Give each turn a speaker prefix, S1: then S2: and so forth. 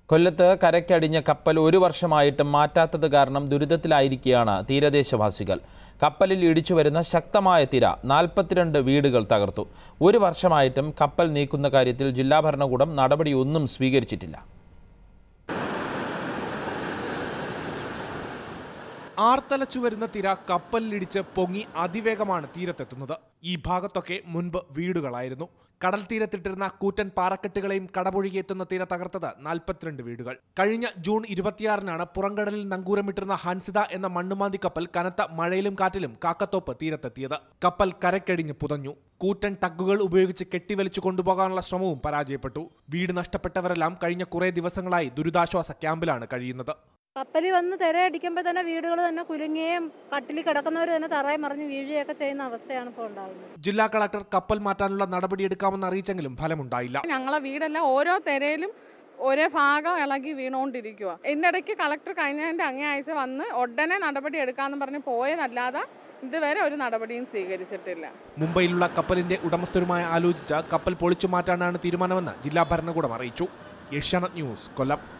S1: കൊല്ലത്ത് കരയ്ക്കടിഞ്ഞ കപ്പൽ ഒരു വർഷമായിട്ടും മാറ്റാത്തത് കാരണം ദുരിതത്തിലായിരിക്കുകയാണ് തീരദേശവാസികൾ കപ്പലിൽ ഇടിച്ചു വരുന്ന ശക്തമായ തിര നാൽപ്പത്തിരണ്ട് വീടുകൾ തകർത്തു ഒരു വർഷമായിട്ടും കപ്പൽ നീക്കുന്ന കാര്യത്തിൽ ജില്ലാ ഭരണകൂടം നടപടിയൊന്നും സ്വീകരിച്ചിട്ടില്ല
S2: ആർത്തലച്ചു വരുന്ന തിര കപ്പലിലിടിച്ച് പൊങ്ങി അതിവേഗമാണ് തീരത്തെത്തുന്നത് ഈ ഭാഗത്തൊക്കെ മുൻപ് വീടുകളായിരുന്നു കടൽ തീരത്തിട്ടിരുന്ന കൂറ്റൻ പാറക്കെട്ടുകളെയും കടപൊഴുകിയെത്തുന്ന തിര തകർത്തത് നാൽപ്പത്തിരണ്ട് വീടുകൾ കഴിഞ്ഞ ജൂൺ ഇരുപത്തിയാറിനാണ് പുറംകടലിൽ നങ്കൂരമിട്ടിരുന്ന ഹൻസിത എന്ന മണ്ണുമാന്തി കപ്പൽ കനത്ത മഴയിലും കാറ്റിലും കാക്കത്തോപ്പ് തീരത്തെത്തിയത് കപ്പൽ കരക്കടിഞ്ഞ് പുതഞ്ഞു കൂറ്റൻ ടഗുകൾ ഉപയോഗിച്ച് കെട്ടിവലിച്ചു കൊണ്ടുപോകാനുള്ള ശ്രമവും പരാജയപ്പെട്ടു വീട് നഷ്ടപ്പെട്ടവരെല്ലാം കഴിഞ്ഞ കുറേ ദിവസങ്ങളായി ദുരിതാശ്വാസ ക്യാമ്പിലാണ് കഴിയുന്നത്
S3: കപ്പലിൽ വന്ന് തിരയടിക്കുമ്പോൾ തന്നെ വീടുകൾ തന്നെ കുലുങ്ങുകയും കട്ടിലിൽ കിടക്കുന്നവർ തന്നെ തറയെ മറിഞ്ഞ് വീഴുകയൊക്കെ ചെയ്യുന്ന അവസ്ഥയാണ് ഇപ്പോൾ ഉണ്ടാകുന്നത്
S2: ജില്ലാ കളക്ടർ കപ്പൽ മാറ്റാനുള്ള നടപടിയെടുക്കാമെന്ന് അറിയിച്ചെങ്കിലും ഫലമുണ്ടായില്ല
S4: ഞങ്ങളെ വീടെല്ലാം ഓരോ തെരയിലും ഒരേ ഭാഗം ഇളകി വീണുകൊണ്ടിരിക്കുക ഇതിനിടയ്ക്ക് കളക്ടർ കഴിഞ്ഞതിൻ്റെ അങ്ങേ ആഴ്ച വന്ന് ഉടനെ നടപടി എടുക്കാമെന്ന് പറഞ്ഞ് പോയതല്ലാതെ ഇതുവരെ ഒരു നടപടിയും സ്വീകരിച്ചിട്ടില്ല
S2: മുംബൈയിലുള്ള കപ്പലിന്റെ ഉടമസ്ഥരുമായി ആലോചിച്ച് കപ്പൽ പൊളിച്ചു മാറ്റാനാണ് തീരുമാനമെന്ന് ജില്ലാ ഭരണകൂടം അറിയിച്ചു ഏഷ്യാനെറ്റ് ന്യൂസ് കൊല്ലം